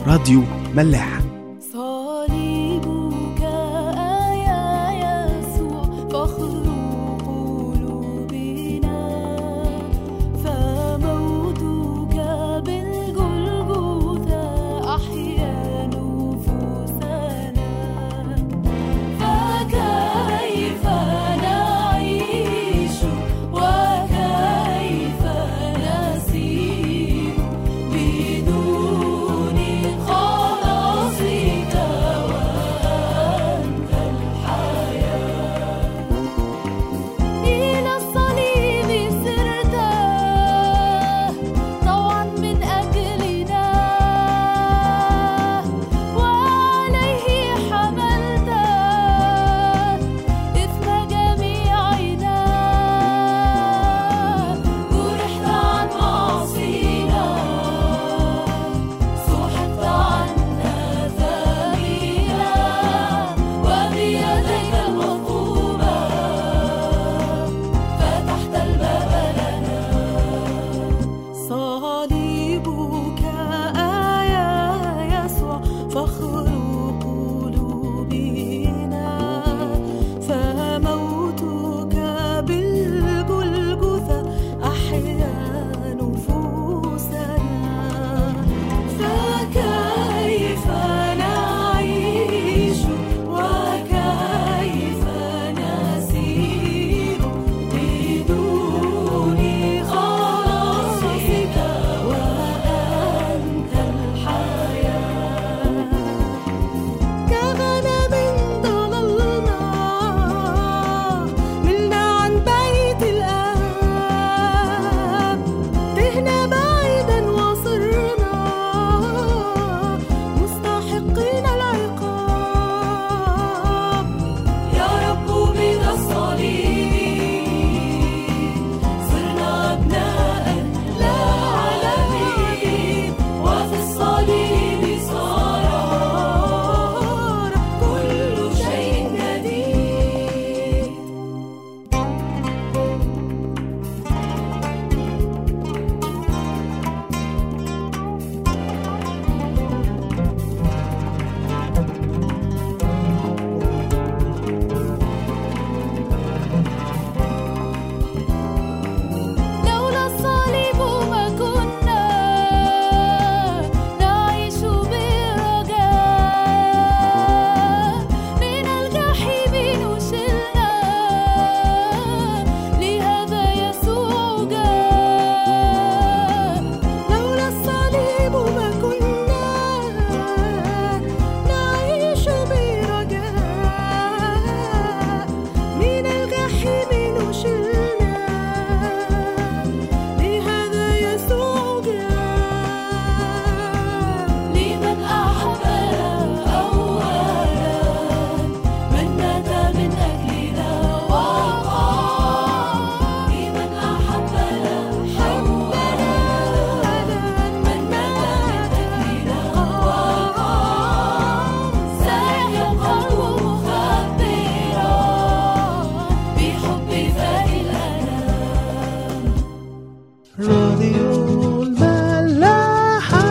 راديو ملاح صليبك يا يسوع فخر قلوبنا فموتك بالجلجثة أحيا نفوسنا فكيف نعيش وكيف نسير بدون خلاصك وأنت الحياة إلى الصليب سرت طوعا من أجلنا وعليه حملت إثم جميعنا جرحت عن معصينا سحقت عنا ثمينا وبيديك المطلوبة فتحت الباب لنا صليبك يا يسوع فخر قلوبنا فموتك بالجلجثة أحيا نفوسنا فكيف نعيش وكيف نسير بدون خلاصك وأنت الحياة كغنم ضللنا ملنا عن بيت الآب تهنا بعيدا وصرنا مستحقين العقاب يا رب من الصليب صرنا أبناء لا عالمين وفي الصليب صار كل شيء جديد لولا الصليب ما كنا نعيش برجاء من الجحيم نشلنا لهذا يسوع جاء لولا الصليب ما كنا نعيش برجاء من الجحيم نشلنا لهذا يسوع جاء لمن أحبنا أولا من مات من أجلنا وقام لمن أحبنا أولا من مات من أجلنا وقام سيبقى مخبرا بحب فادي الأنام راديو الملاحة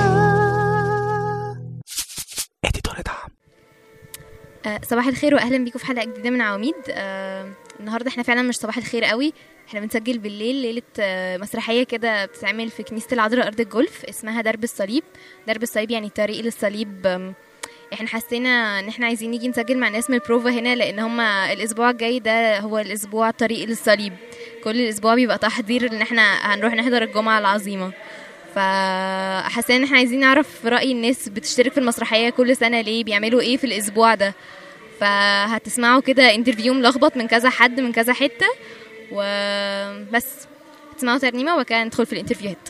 اديتور دعم آه، صباح الخير واهلا بيكم في حلقه جديده من عواميد آه، النهارده احنا فعلا مش صباح الخير قوي احنا بنسجل بالليل ليله آه، مسرحيه كده بتتعمل في كنيسه العذراء ارض الجولف اسمها درب الصليب درب الصليب يعني طريق للصليب آم، احنا حسينا ان احنا عايزين نيجي نسجل مع ناس من البروفا هنا لان هما الاسبوع الجاي ده هو الاسبوع طريق للصليب كل الاسبوع بيبقى تحضير ان احنا هنروح نحضر الجمعه العظيمه فحسينا ان احنا عايزين نعرف راي الناس بتشترك في المسرحيه كل سنه ليه بيعملوا ايه في الاسبوع ده فهتسمعوا كده انترفيو ملخبط من كذا حد من كذا حته وبس تسمعوا ترنيمه وبعد كده ندخل في الانترفيوهات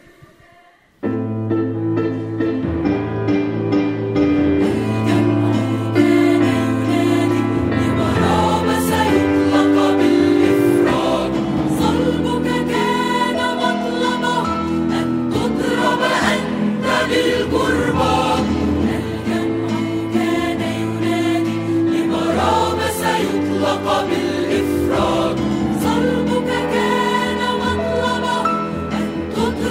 صلبك كان مطلبه أن تضرب أنت بالقربان الجمع كان ينادي لمرام سيطلق بالإفراد صلبك كان مطلبه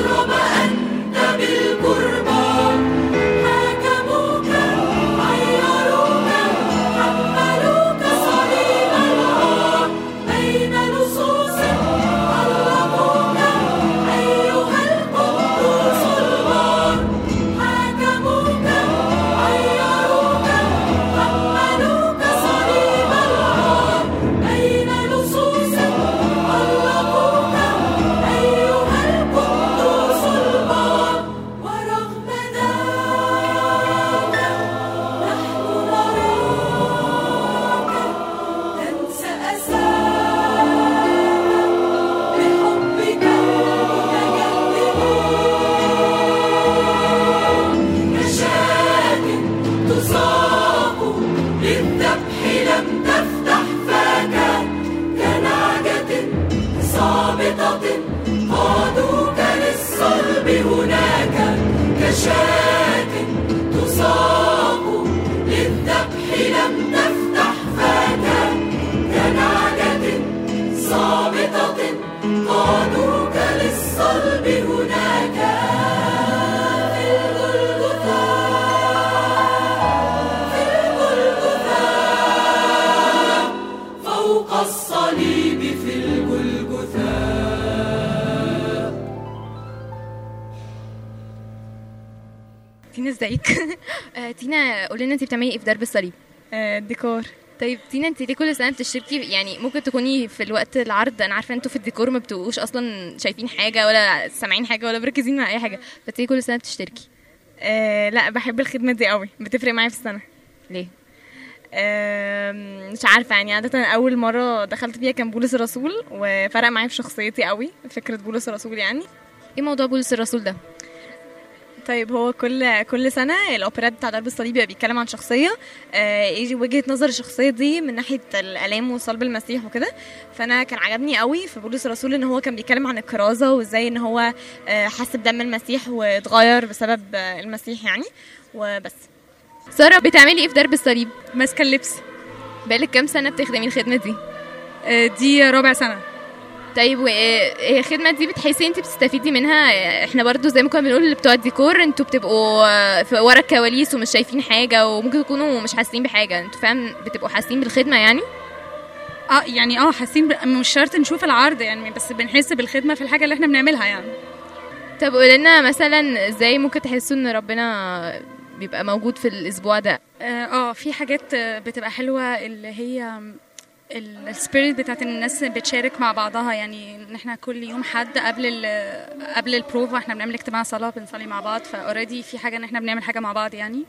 ازيك آه، تينا قولي لنا انت بتعملي ايه في درب الصليب الديكور طيب تينا انت ليه كل سنه بتشتركي يعني ممكن تكوني في الوقت العرض انا عارفه انتوا في الديكور ما بتبقوش اصلا شايفين حاجه ولا سامعين حاجه ولا مركزين مع اي حاجه بس ليه كل سنه بتشتركي آه لا بحب الخدمة دي قوي بتفرق معايا في السنة ليه آه مش عارفة يعني عادة أول مرة دخلت فيها كان بولس الرسول وفرق معايا في شخصيتي قوي فكرة بولس الرسول يعني ايه موضوع بولس الرسول ده طيب هو كل كل سنة الأوبرات بتاع درب الصليب بيبقى بيتكلم عن شخصية آه يجي وجهة نظر الشخصية دي من ناحية الآلام وصلب المسيح وكده فأنا كان عجبني قوي في بولس الرسول إن هو كان بيتكلم عن الكرازة وإزاي إن هو آه حس بدم المسيح واتغير بسبب آه المسيح يعني وبس ساره بتعملي ايه في درب الصليب ماسكه اللبس بقالك كام سنه بتخدمي الخدمه دي آه، دي رابع سنه طيب وايه الخدمه دي بتحسي انت بتستفيدي منها احنا برضو زي ما كنا بنقول بتوع الديكور انتوا بتبقوا آه، في ورا الكواليس ومش شايفين حاجه وممكن تكونوا مش حاسين بحاجه انتوا فاهم بتبقوا حاسين بالخدمه يعني اه يعني اه حاسين ب... مش شرط نشوف العرض يعني بس بنحس بالخدمه في الحاجه اللي احنا بنعملها يعني طب قولي لنا مثلا ازاي ممكن تحسوا ان ربنا بيبقى موجود في الاسبوع ده اه آه، في حاجات آه، بتبقى حلوه اللي هي السبيريت بتاعت إن الناس بتشارك مع بعضها يعني ان احنا كل يوم حد قبل ال قبل البروفا احنا بنعمل اجتماع صلاه بنصلي مع بعض فاوريدي في حاجه ان احنا بنعمل حاجه مع بعض يعني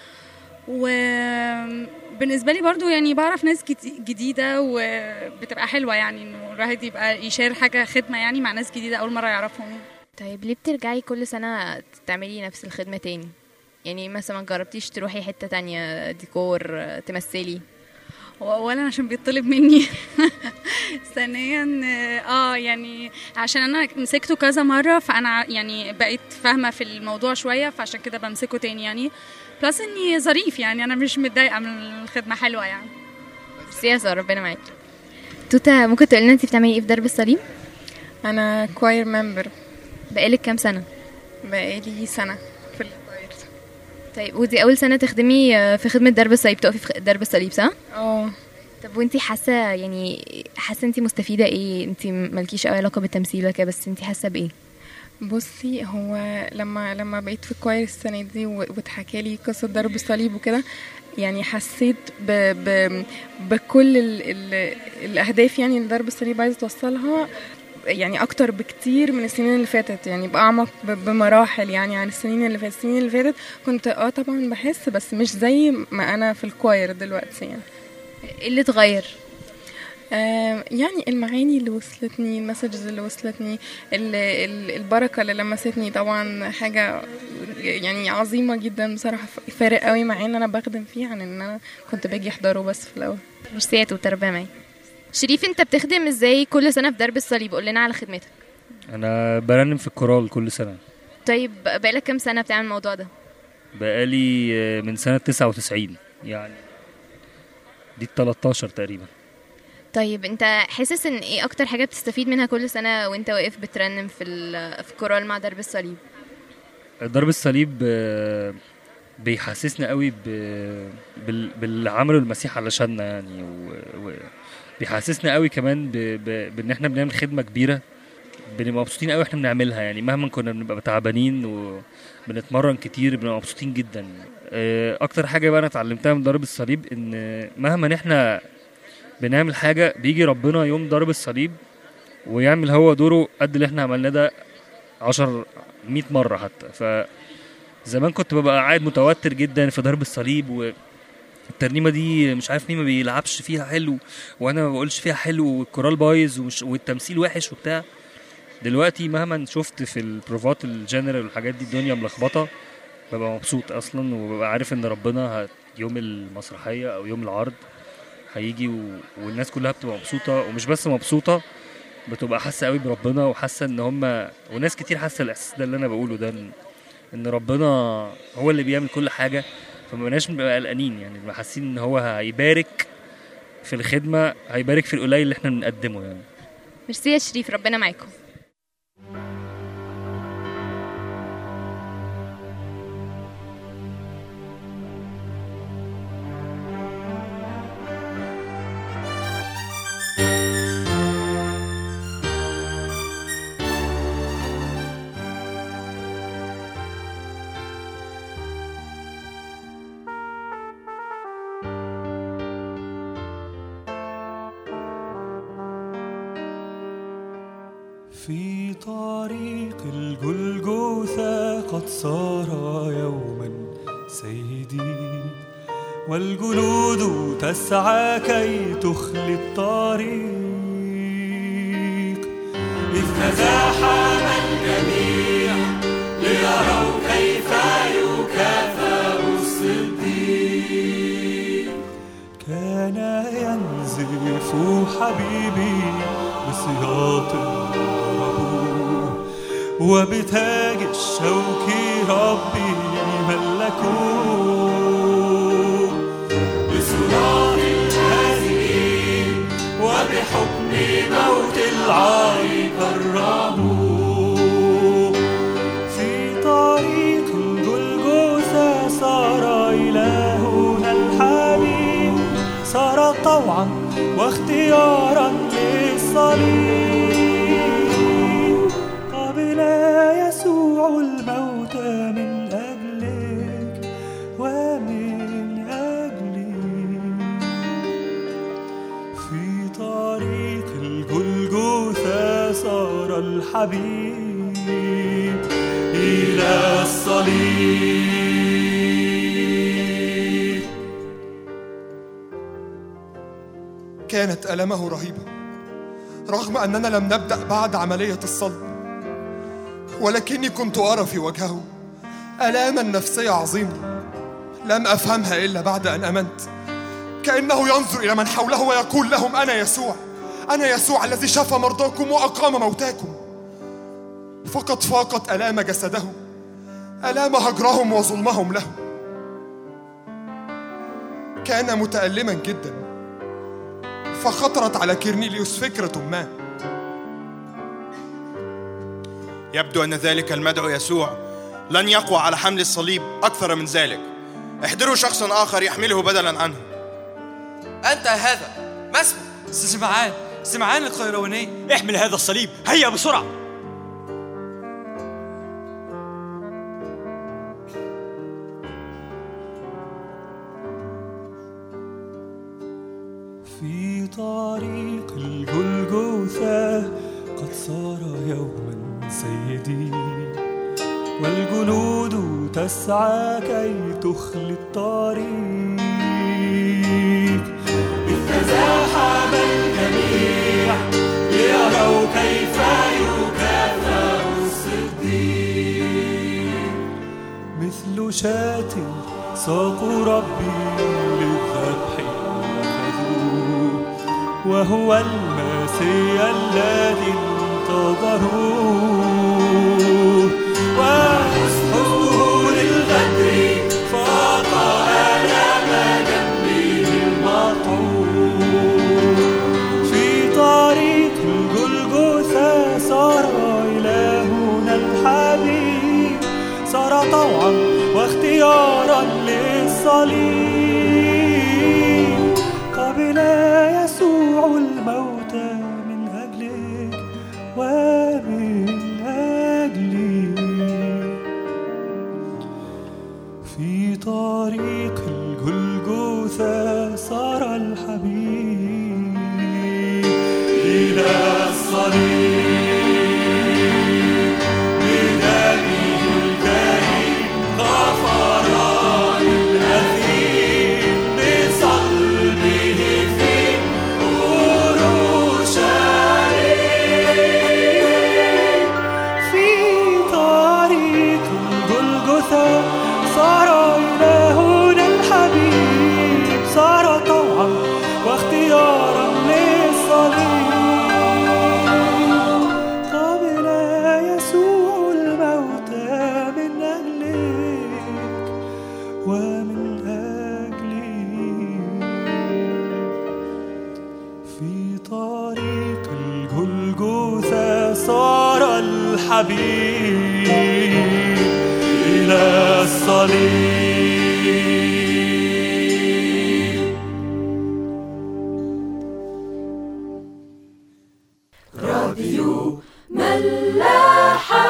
وبالنسبه لي برضو يعني بعرف ناس جدي- جديده وبتبقى حلوه يعني انه الواحد يبقى يشارك حاجه خدمه يعني مع ناس جديده اول مره يعرفهم طيب ليه بترجعي كل سنه تعملي نفس الخدمه تاني يعني مثلا ما جربتيش تروحي حته تانية ديكور تمثلي هو اولا عشان بيطلب مني ثانيا اه يعني عشان انا مسكته كذا مره فانا يعني بقيت فاهمه في الموضوع شويه فعشان كده بمسكه تاني يعني بلس اني ظريف يعني انا مش متضايقه من الخدمه حلوه يعني ميرسي يا ساره ربنا معاكي توتا ممكن تقولي لنا انت بتعملي ايه في درب الصليب أنا كواير ممبر بقالك كام سنه بقالي سنة في الكواير طيب ودي اول سنه تخدمي آه، في خدمه درب الصليب تقفي في خ- درب الصليب صح اه طب وانتي حاسه يعني حاسه انتي مستفيده ايه انتي مالكيش اي علاقه بالتمثيل ولا كده بس انتي حاسه بايه بصي هو لما لما بقيت في الكواير السنه دي و- واتحكى لي قصه ضرب الصليب وكده يعني حسيت ب ب بكل ال ال الاهداف يعني اللي ضرب الصليب عايزه توصلها يعني اكتر بكتير من السنين اللي فاتت يعني باعمق ب- بمراحل يعني عن السنين اللي فاتت السنين اللي فاتت كنت اه طبعا بحس بس مش زي ما انا في الكواير دلوقتي يعني ايه اللي اتغير آم، يعني المعاني اللي وصلتني المسجز اللي وصلتني ال- ال- البركة اللي لمستني طبعا حاجة يعني عظيمة جدا بصراحة ف- فارق قوي مع ان انا بخدم فيه عن ان انا كنت باجي احضره بس في الاول ميرسي يا توتا ربنا معاكي شريف انت بتخدم ازاي كل سنه في درب الصليب قول لنا على خدمتك انا برنم في الكورال كل سنه طيب بقالك كام سنه بتعمل الموضوع ده بقالي آه، من سنه 99 يعني دي ال 13 تقريبا طيب انت حاسس ان ايه اكتر حاجه بتستفيد منها كل سنه وانت واقف بترنم في ال- في كورال مع درب الصليب ضرب الصليب آه، بيحسسنا قوي ب- بال- باللي عمله المسيح علشاننا يعني و- و- بيحسسنا قوي كمان ب- ب- بان احنا بنعمل خدمه كبيره بنبقى مبسوطين قوي احنا بنعملها يعني مهما كنا بنبقى تعبانين وبنتمرن كتير بنبقى مبسوطين جدا آه، اكتر حاجه بقى انا اتعلمتها من ضرب الصليب ان مهما احنا بنعمل حاجه بيجي ربنا يوم ضرب الصليب ويعمل هو دوره قد اللي احنا عملناه ده 10 100 مره حتى ف زمان كنت ببقى قاعد متوتر جدا في ضرب الصليب والترنيمه دي مش عارف مين ما بيلعبش فيها حلو وانا ما بقولش فيها حلو والكورال بايظ ومش والتمثيل وحش وبتاع دلوقتي مهما شفت في البروفات الجنرال والحاجات دي الدنيا ملخبطه ببقى مبسوط اصلا وببقى عارف ان ربنا ه- يوم المسرحيه او يوم العرض هيجي و... والناس كلها بتبقى مبسوطه ومش بس مبسوطه بتبقى حاسه قوي بربنا وحاسه ان هم وناس كتير حاسه الاحساس ده اللي انا بقوله ده ان, إن ربنا هو اللي بيعمل كل حاجه فما بقناش بنبقى قلقانين يعني بنبقى حاسين ان هو هيبارك في الخدمه هيبارك في القليل اللي احنا بنقدمه يعني ميرسي يا شريف ربنا معاكم في طريق الجلجوثة قد صار يوما سيدي والجلود تسعى كي تخلي الطريق إذ تزاحم الجميع ليروا كيف يكافأ الصديق كان ينزف حبيبي بسياط ضربوه وبتاج الشوك ربي ملكوه بصراخ الهازمين وبحكم موت العار كرموه في طريق الجلجوثة صار إلهنا الحبيب صار طوعا واختيارا للصليب قبل يسوع الموت من أجلك ومن أجلي في طريق الجلجوثة صار الحبيب إلى الصليب كانت ألمه رهيبة رغم أننا لم نبدأ بعد عملية الصلب ولكني كنت أرى في وجهه آلاما نفسية عظيمة لم أفهمها إلا بعد أن أمنت كأنه ينظر إلى من حوله ويقول لهم أنا يسوع أنا يسوع الذي شفى مرضاكم وأقام موتاكم فقد فاقت آلام جسده آلام هجرهم وظلمهم له كان متألما جدا فخطرت على كيرنيليوس فكرة ما يبدو أن ذلك المدعو يسوع لن يقوى على حمل الصليب أكثر من ذلك احضروا شخصا آخر يحمله بدلا عنه أنت هذا ما اسمك؟ سمعان سمعان القيرواني احمل هذا الصليب هيا بسرعة في طريق الجلجوثة قد صار يوما سيدي والجنود تسعى كي تخلي الطريق إذ تزاحم الجميع ليروا كيف يكافأ الصديق مثل شاة ساقوا ربي للذبح أخذوه وهو المسيح الذي انتظروه وحسنه للغدر فاق آلام جنبه المطعون في طريق الجلجثة صار إلهنا الحبيب صار طوعا واختيارا للصليب قبل يسوع الموت من أجلك ومن أجلي في طريق الجلجثة صار الحبيب إلى الصليب بدمه الكريم غفر للأثيم بصلبه في أورشليم في طريق الجلجثة صار إلهنا الحبيب صار طوعا واختيارا للصليب قبل يسوع الموت من أجلك ومن أجلي في طريق الجلجثة صار الحبيب إلى الصليب راديو ملاحة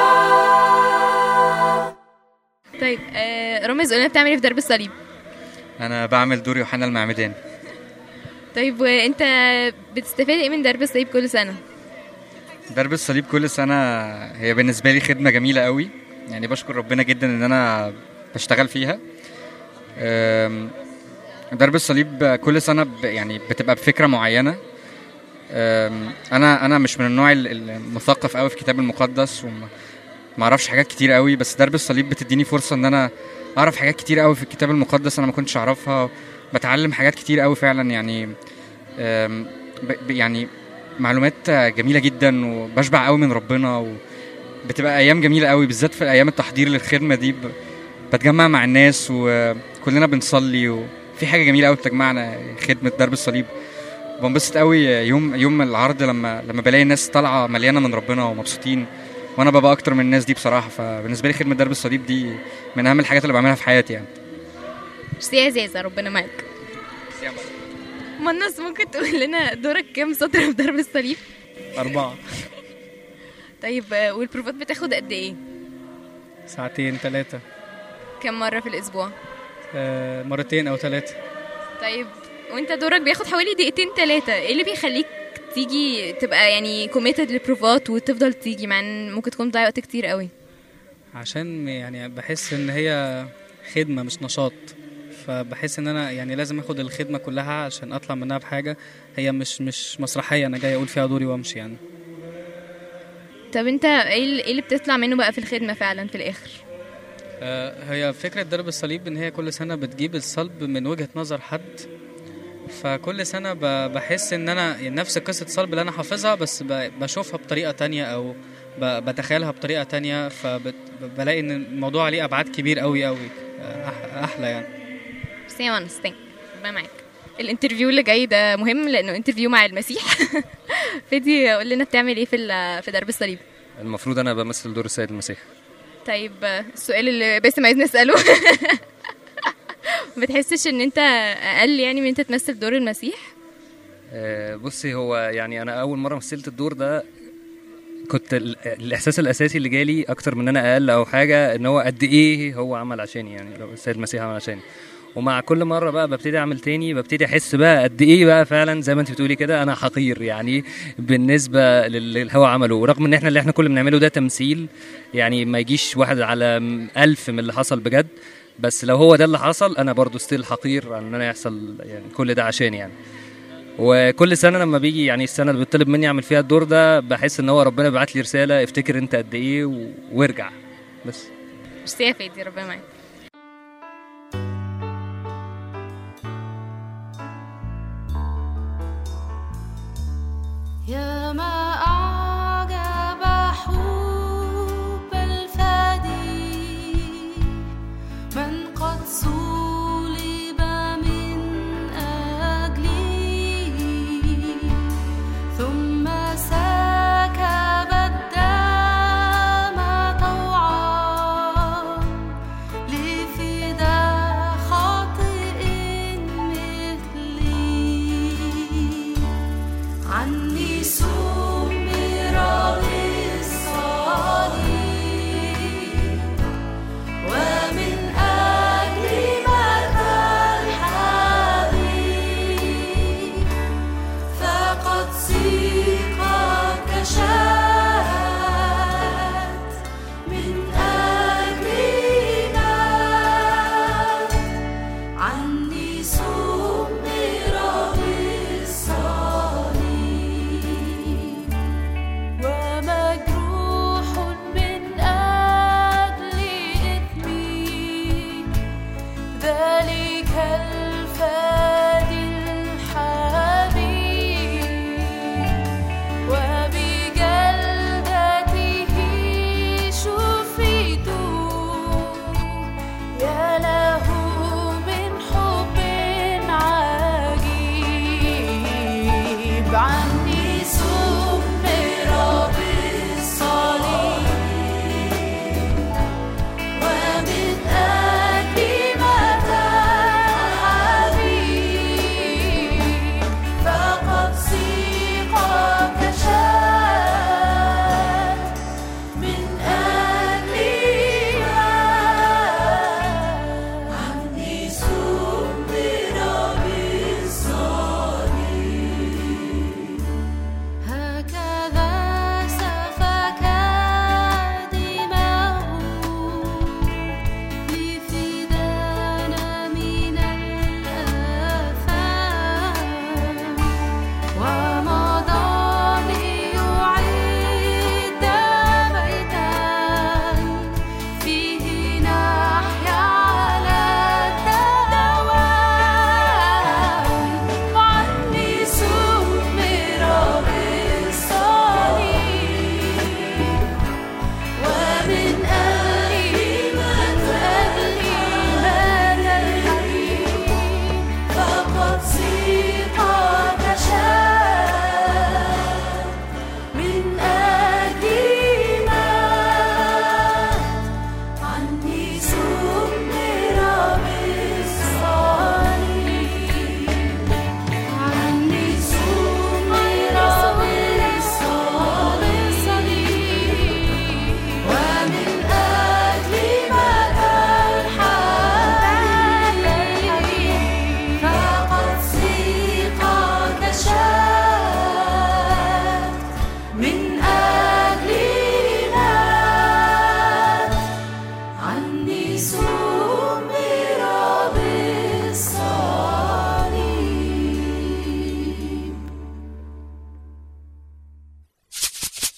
طيب آه رامز قولنا بتعمل ايه في درب الصليب انا بعمل دور يوحنا المعمدان طيب وانت بتستفاد ايه من درب الصليب كل سنه درب الصليب كل سنة هي بالنسبة لي خدمة جميلة قوي يعني بشكر ربنا جدا ان انا بشتغل فيها أم، درب الصليب كل سنة ب- يعني بتبقى بفكرة معينة أم، انا انا مش من النوع ال- المثقف قوي في الكتاب المقدس وما ما اعرفش حاجات كتير قوي بس درب الصليب بتديني فرصة ان انا اعرف حاجات كتير قوي في الكتاب المقدس انا ما كنتش اعرفها بتعلم حاجات كتير قوي فعلا يعني أم، ب- ب- يعني معلومات جميله جدا وبشبع قوي من ربنا وبتبقى ايام جميله قوي بالذات في ايام التحضير للخدمه دي ب- بتجمع مع الناس وكلنا بنصلي وفي حاجه جميله قوي بتجمعنا خدمه درب الصليب بنبسط قوي يوم يوم العرض لما لما بلاقي الناس طالعه مليانه من ربنا ومبسوطين وانا ببقى اكتر من الناس دي بصراحه فبالنسبه لي خدمه درب الصليب دي من اهم الحاجات اللي بعملها في حياتي يعني ميرسي يا زازا ربنا معاك منص ممكن تقول لنا دورك كام سطر في درب الصليب أربعة طيب آه، والبروفات بتاخد قد ايه ساعتين ثلاثة كم مره في الاسبوع آه، مرتين أو ثلاثة طيب وانت دورك بياخد حوالي دقيقتين ثلاثه ايه اللي بيخليك تيجي تبقى يعني كوميتد للبروفات وتفضل تيجي مع ان ممكن تكون بتضيع وقت كتير قوي عشان يعني بحس إن هي خدمة مش نشاط فبحس ان انا يعني لازم اخد الخدمه كلها عشان اطلع منها بحاجه هي مش مش مسرحيه انا جاي اقول فيها دوري وامشي يعني طب انت ايه اللي إيه اللي بتطلع منه بقى في الخدمه فعلا في الاخر آه، هي فكرة درب الصليب إن هي كل سنة بتجيب الصلب من وجهة نظر حد فكل سنة ب- بحس إن أنا يعني نفس قصة الصلب اللي أنا حافظها بس ب- بشوفها بطريقة تانية أو ب- بتخيلها بطريقة تانية فبلاقي إن الموضوع ليه أبعاد كبير أوي أوي آه، أح- أحلى يعني ميرسي يا ونس thank you. ربنا معاك الانترفيو اللي جاي ده مهم لانه انترفيو مع المسيح فدي قول لنا بتعمل ايه في ال- في درب الصليب المفروض انا بمثل دور السيد المسيح طيب آه، السؤال اللي باسم عايز نساله ما بتحسش ان انت اقل يعني من انت تمثل دور المسيح آه، بصي هو يعني انا اول مره مثلت الدور ده كنت ال- الاحساس الاساسي اللي جالي اكتر من ان انا اقل او حاجه ان هو قد ايه هو عمل عشاني يعني لو السيد المسيح عمل عشاني ومع كل مره بقى ببتدي اعمل تاني ببتدي احس بقى قد ايه بقى فعلا زي ما انت بتقولي كده انا حقير يعني بالنسبه للي هو عمله رغم ان احنا اللي احنا كل اللي بنعمله ده تمثيل يعني ما يجيش واحد على م- ألف من اللي حصل بجد بس لو هو ده اللي حصل انا برضو ستيل حقير عن ان انا يحصل يعني كل ده عشاني يعني وكل سنه لما بيجي يعني السنه اللي بيطلب مني اعمل فيها الدور ده بحس ان هو ربنا بيبعت لي رساله افتكر انت قد ايه و... وارجع بس ميرسي يا فادي ربنا معاك يا ما أعجب حب الفادي من قد صلب من أجلي ثم سكب الدم طوعا لفداء خاطئ مثلي عني سمر بالصليب ومن أجل مدى الحبيب فقد سيق كشات من أجلنا عني سمر بالصليب ومجروح من أجل إثمي ذلك الفادي الحبيب وبجلدته شفيت يا له من حب عجيب عني سمر بالصليب ومن أجل مدى الحبيب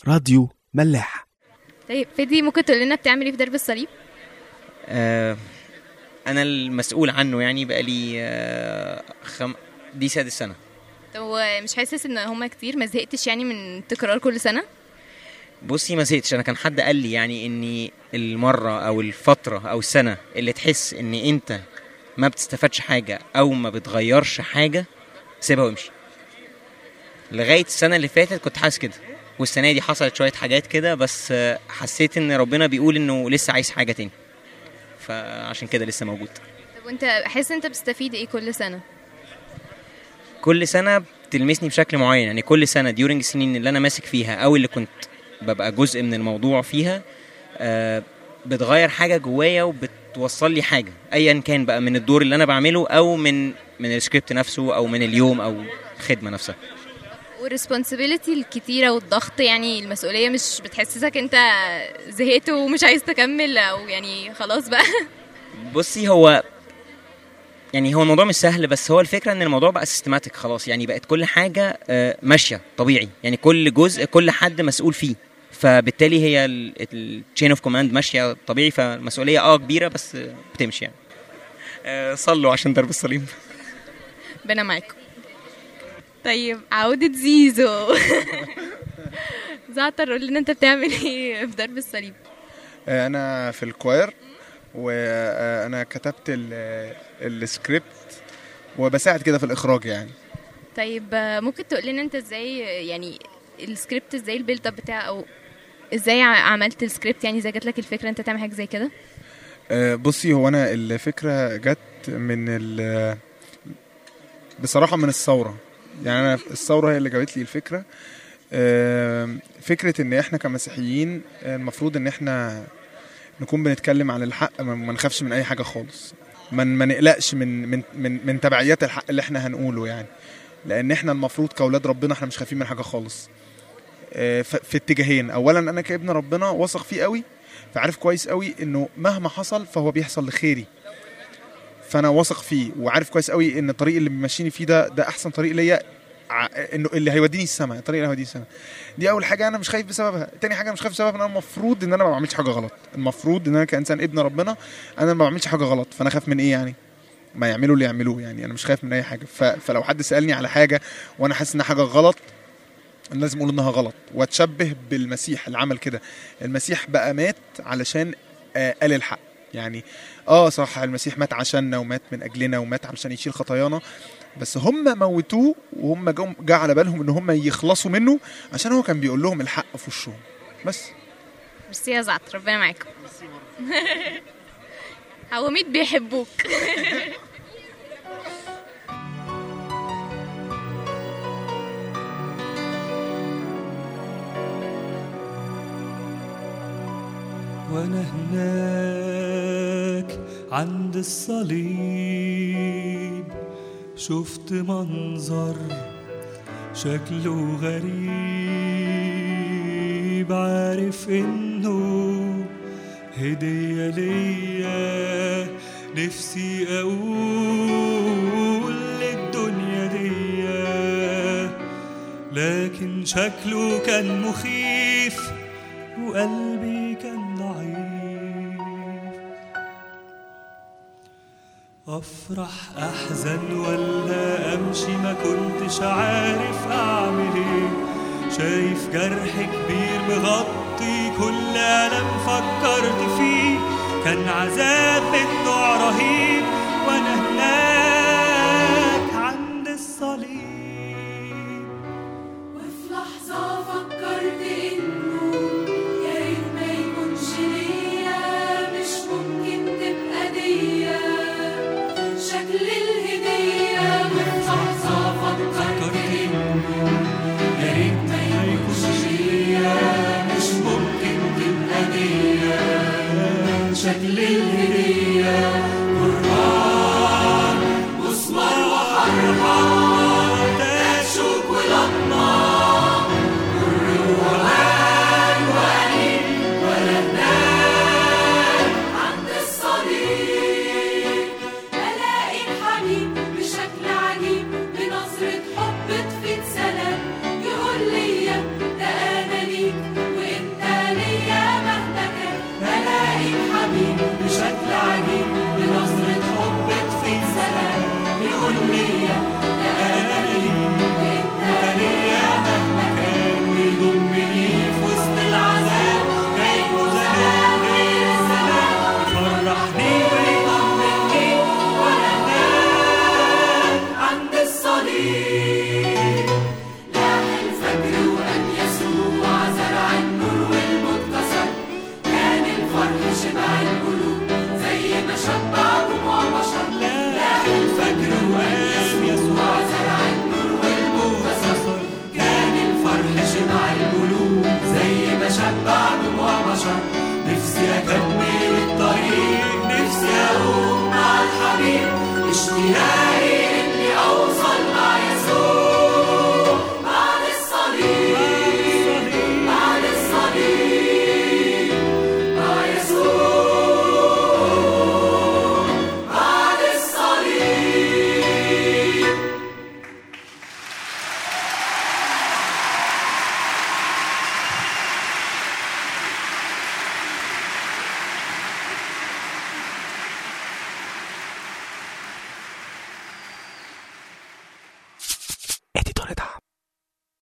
راديو ملاح طيب فدي ممكن تقول لنا بتعمل ايه في درب الصليب آه انا المسؤول عنه يعني بقالي آه خم... دي سادس سنه طب هو مش حاسس ان هما كتير ما زهقتش يعني من تكرار كل سنه بصي ما زهقتش انا كان حد قال لي يعني اني المره او الفتره او السنه اللي تحس ان انت ما بتستفادش حاجه او ما بتغيرش حاجه سيبها وامشي لغايه السنه اللي فاتت كنت حاسس كده والسنه دي حصلت شويه حاجات كده بس آه، حسيت ان ربنا بيقول انه لسه عايز حاجه تاني فعشان كده لسه موجود طب وانت حاسس انت بتستفيد ايه كل سنه كل سنه بتلمسني بشكل معين يعني كل سنه ديورنج السنين اللي انا ماسك فيها او اللي كنت ببقى جزء من الموضوع فيها آه، بتغير حاجه جوايا وبتوصل لي حاجه ايا كان بقى من الدور اللي انا بعمله او من من السكريبت نفسه او من اليوم او الخدمه نفسها والريسبونسبيلتي الكتيرة والضغط يعني المسؤولية مش بتحسسك انت زهقت ومش عايز تكمل او يعني خلاص بقى بصي هو يعني هو الموضوع مش سهل بس هو الفكره ان الموضوع بقى سيستماتيك خلاص يعني بقت كل حاجه آه، ماشيه طبيعي يعني كل جزء كل حد مسؤول فيه فبالتالي هي التشين اوف كوماند ماشيه طبيعي فالمسؤوليه اه كبيره بس آه، بتمشي يعني آه، صلوا عشان درب الصليب ربنا معاكم طيب عودة زيزو زعتر قول لنا انت بتعمل ايه في درب الصليب انا في الكواير وانا كتبت ال- السكريبت وبساعد كده في الاخراج يعني طيب آه، ممكن تقول لنا انت ازاي يعني السكريبت ازاي البيلد اب بتاعه او ازاي ع- عملت السكريبت يعني ازاي جات لك الفكره انت تعمل حاجه زي كده آه، بصي هو انا الفكره جت من ال بصراحه من الثوره يعني انا الثوره هي اللي جابت لي الفكره آه، فكره ان احنا كمسيحيين آه، المفروض ان احنا نكون بنتكلم عن الحق ما ما نخافش من اي حاجه خالص ما ما نقلقش من من من من تبعيات الحق اللي احنا هنقوله يعني لان احنا المفروض كاولاد ربنا احنا مش خايفين من حاجه خالص آه، ف- في اتجاهين اولا انا كابن ربنا واثق فيه قوي فعارف كويس قوي انه مهما حصل فهو بيحصل لخيري فانا واثق فيه وعارف كويس قوي ان الطريق اللي بيمشيني فيه ده ده احسن طريق ليا ع- انه اللي هيوديني السماء الطريق اللي هيوديني السماء دي اول حاجه انا مش خايف بسببها تاني حاجه مش خايف بسببها ان انا المفروض ان انا ما بعملش حاجه غلط المفروض ان انا كانسان ابن ربنا انا ما بعملش حاجه غلط فانا خايف من ايه يعني ما يعملوا اللي يعملوه يعني انا مش خايف من اي حاجه ف... فلو حد سالني على حاجه وانا حاسس انها حاجه غلط أنا لازم اقول انها غلط واتشبه بالمسيح اللي عمل كده المسيح بقى مات علشان آه قال الحق يعني اه صح المسيح مات عشاننا ومات من اجلنا ومات علشان يشيل خطايانا بس هم موتوه وهم جم جه على بالهم ان هم يخلصوا منه عشان هو كان بيقول لهم الحق في وشهم بس ميرسي يا زعتر ربنا معاكم عواميد بيحبوك وانا هناك عند الصليب شفت منظر شكله غريب عارف انه هدية ليا نفسي اقول للدنيا دي لكن شكله كان مخيف وقلبي كان ضعيف افرح احزن ولا امشي ما كنتش عارف اعمل ايه شايف جرح كبير مغطي كل الم فكرت فيه كان عذاب من نوع رهيب وانا هناك عند الصليب وفي لحظة فكرت إنه يا ريت ما يكونش ليا مش ممكن تبقى ديا شكل الهدية وفي لحظة فكرت إنه يا ريت ما يكونش ليا مش ممكن تبقى ديا شكل الهدية قربان مسمار وحرمان تاج شوك ولطمة وهان وأنين ولبنان عند الصليب ألاقي الحبيب بشكل عجيب بنظرة حب تفيد سلام يقول ليا ده أنا ليك اشتياق